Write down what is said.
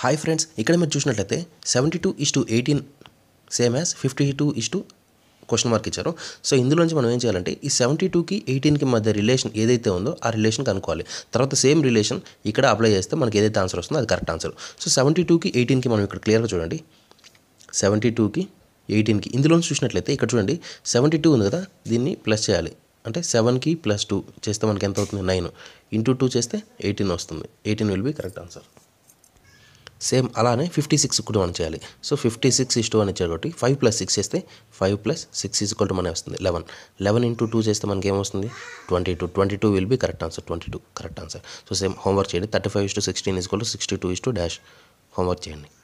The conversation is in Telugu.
హాయ్ ఫ్రెండ్స్ ఇక్కడ మీరు చూసినట్లయితే seventy two is to eighteen same as fifty two is to question mark ఇచ్చారు సో ఇందులోంచి మనం ఏం చేయాలంటే ఈ సెవెంటీ టూకి ఎయిటీన్కి మధ్య రిలేషన్ ఏదైతే ఉందో ఆ రిలేషన్ కనుక్కోవాలి తర్వాత సేమ్ రిలేషన్ ఇక్కడ అప్లై చేస్తే మనకి ఏదైతే ఆన్సర్ వస్తుందో అది కరెక్ట్ ఆన్సర్ సో సెవెంటీ టూకి ఎయిటీన్కి మనం ఇక్కడ క్లియర్గా చూడండి సెవెంటీ టూకి ఎయిటీన్కి ఇందులో చూసినట్లయితే ఇక్కడ చూడండి సెవెంటీ టూ ఉంది కదా దీన్ని ప్లస్ చేయాలి అంటే సెవెన్కి ప్లస్ టూ చేస్తే మనకి ఎంత అవుతుంది నైన్ ఇంటూ టూ చేస్తే ఎయిటీన్ వస్తుంది eighteen will be correct answer same అలానే ఫిఫ్టీ సిక్స్ కూడా మనం చేయాలి so fifty six is to అని ఇచ్చారు కాబట్టి ఫైవ్ ప్లస్ సిక్స్ చేస్తే five plus six is equal to మనకి వస్తుంది లెవెన్ లెవెన్ ఇంటూ టూ చేస్తే మనకి ఏమొస్తుంది twenty two twenty two will be correct answer twenty two correct answer so same homework చేయండి thirty five is to sixteen is equal to sixty two is to dash homework చేయండి